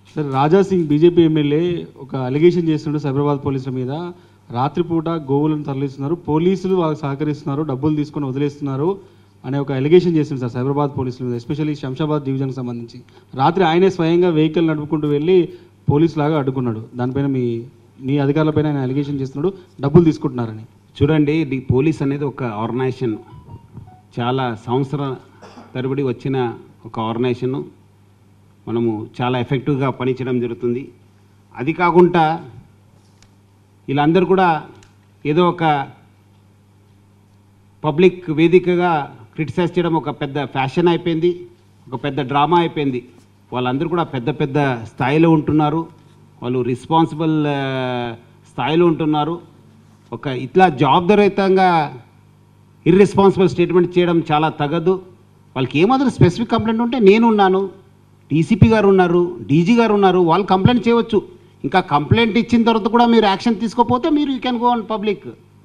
sir Raja Singh BJP MLA ఒక allegation చేస్తుండే సైబరాబాద్ పోలీసుల మీద రాత్రిపూట గోవులను తరలిస్తున్నారు పోలీసులు వాళ్ళకి సహకరిస్తున్నారు డబ్బులు తీసుకొని వదిలేస్తున్నారు అనే ఒక అలిగేషన్ చేస్తుంది సార్ సైబరాబాద్ పోలీసుల మీద ఎస్పెషల్లీ శంషాబాద్ డివిజన్కి సంబంధించి రాత్రి ఆయనే స్వయంగా వెహికల్ నడుపుకుంటూ వెళ్ళి పోలీసు లాగా అడ్డుకున్నాడు దానిపైన మీ మీ అధికారులపైన ఆయన అలిగేషన్ చేస్తున్నాడు డబ్బులు తీసుకుంటున్నారని చూడండి ఇది పోలీస్ అనేది ఒక ఆర్గనైజేషన్ చాలా సంవత్సర తరబడి వచ్చిన ఒక ఆర్గనైజేషన్ మనము చాలా ఎఫెక్టివ్గా పనిచేయడం జరుగుతుంది అది కాకుండా వీళ్ళందరూ కూడా ఏదో ఒక పబ్లిక్ వేదికగా క్రిటిసైజ్ చేయడం ఒక పెద్ద ఫ్యాషన్ అయిపోయింది ఒక పెద్ద డ్రామా అయిపోయింది వాళ్ళందరూ కూడా పెద్ద పెద్ద స్థాయిలో ఉంటున్నారు వాళ్ళు రెస్పాన్సిబుల్ స్థాయిలో ఉంటున్నారు ఒక ఇట్లా జవాబుదారీతంగా ఇర్రెస్పాన్సిబుల్ స్టేట్మెంట్ చేయడం చాలా తగదు వాళ్ళకి ఏమాత్రం స్పెసిఫిక్ కంప్లైంట్ ఉంటే నేను ఉన్నాను డీసీపీ గారు ఉన్నారు డీజీ గారు ఉన్నారు వాళ్ళు కంప్లైంట్ చేయవచ్చు ఇంకా కంప్లైంట్ ఇచ్చిన తర్వాత కూడా మీరు యాక్షన్ తీసుకోకపోతే మీరు you can go on public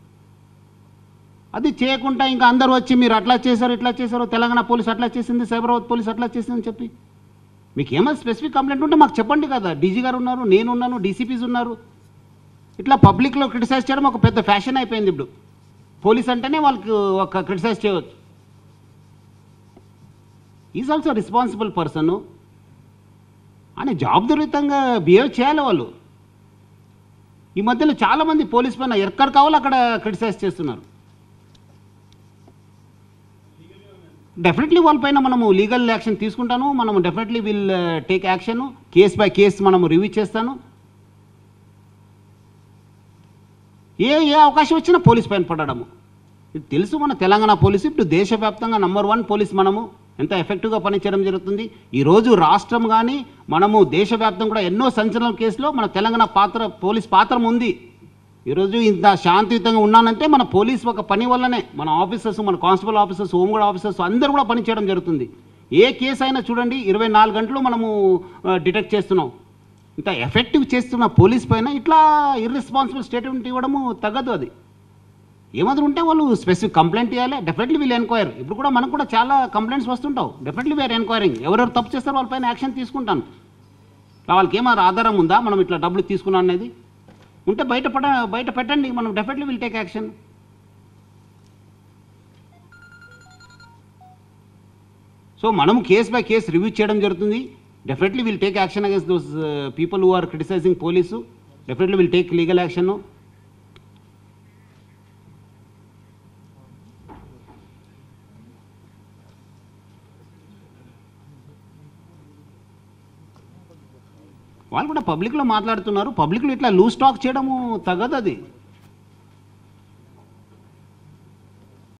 అది చేయకుండా ఇంకా అందరూ వచ్చి మీరు అట్లా చేశారు ఇట్లా చేశారు తెలంగాణ పోలీస్ అట్లా చేసింది సైబరాబాద్ పోలీస్ అట్లా చేసింది అని చెప్పి మీకు ఏమైనా స్పెసిఫిక్ కంప్లైంట్ ఉంటే మాకు చెప్పండి కదా డీజీ గారు ఉన్నారు నేను ఉన్నాను డీసీపీస్ ఉన్నారు ఇట్లా పబ్లిక్లో క్రిటిసైజ్ చేయడం ఒక పెద్ద ఫ్యాషన్ అయిపోయింది ఇప్పుడు పోలీస్ అంటేనే వాళ్ళకి ఒక క్రిటిసైజ్ చేయవచ్చు ఈజ్ ఆల్సో రెస్పాన్సిబుల్ పర్సన్ అని జవాబుదారీతంగా బిహేవ్ చేయాలి వాళ్ళు ఈ మధ్యలో చాలామంది పోలీస్ పైన ఎక్కడ కావాలో అక్కడ క్రిటిసైజ్ చేస్తున్నారు డెఫినెట్లీ వాళ్ళపైన మనము లీగల్ యాక్షన్ తీసుకుంటాను మనము definitely will take action case by case మనము రివ్యూ చేస్తాను ఏ ఏ అవకాశం వచ్చినా పోలీస్ పైన పడడము ఇది తెలుసు మన తెలంగాణ పోలీసు ఇప్పుడు దేశవ్యాప్తంగా నంబర్ వన్ పోలీస్ మనము ఎంత ఎఫెక్టివ్గా పనిచేయడం జరుగుతుంది ఈరోజు రాష్ట్రం కానీ మనము దేశవ్యాప్తం కూడా ఎన్నో సంచలన కేసులో మన తెలంగాణ పాత్ర పోలీస్ పాత్ర ఉంది ఈరోజు ఇంత శాంతియుతంగా ఉన్నానంటే మన పోలీస్ ఒక పని వల్లనే మన ఆఫీసర్స్ మన కానిస్టేబుల్ ఆఫీసర్స్ హోంగార్డ్ ఆఫీసర్స్ అందరూ కూడా పనిచేయడం జరుగుతుంది ఏ కేసు అయినా చూడండి ఇరవై నాలుగు గంటలు మనము డిటెక్ట్ చేస్తున్నాం ఇంత ఎఫెక్టివ్ చేస్తున్న పోలీస్ పైన ఇట్లా ఇర్రెస్పాన్సిబుల్ స్టేట్మెంట్ ఇవ్వడము తగ్గదు అది ఏమాత్రం ఉంటే వాళ్ళు స్పెసిఫిక్ కంప్లైంట్ ఇవ్వాలి డెఫినెట్లీ వీళ్ళు ఎన్క్వైర్ ఇప్పుడు కూడా మనకు కూడా చాలా కంప్లైంట్స్ వస్తుంటావు డెఫినెట్లీ వీఆర్ ఎన్క్వైరింగ్ ఎవరెవరు తప్పు చేస్తారో వాళ్ళపైన యాక్షన్ తీసుకుంటాను వాళ్ళకి ఏమైనా ఆధారం ఉందా మనం ఇట్లా డబ్బులు తీసుకున్నాం అనేది ఉంటే బయట పడ బయట పెట్టండి మనం definitely will take action so మనం కేస్ బై కేస్ రివ్యూ చేయడం జరుగుతుంది definitely will take action against those people who are criticising police definitely will take legal action వాళ్ళు కూడా పబ్లిక్లో మాట్లాడుతున్నారు పబ్లిక్లో ఇట్లా లూజ్ టాక్ చేయడము తగదు అది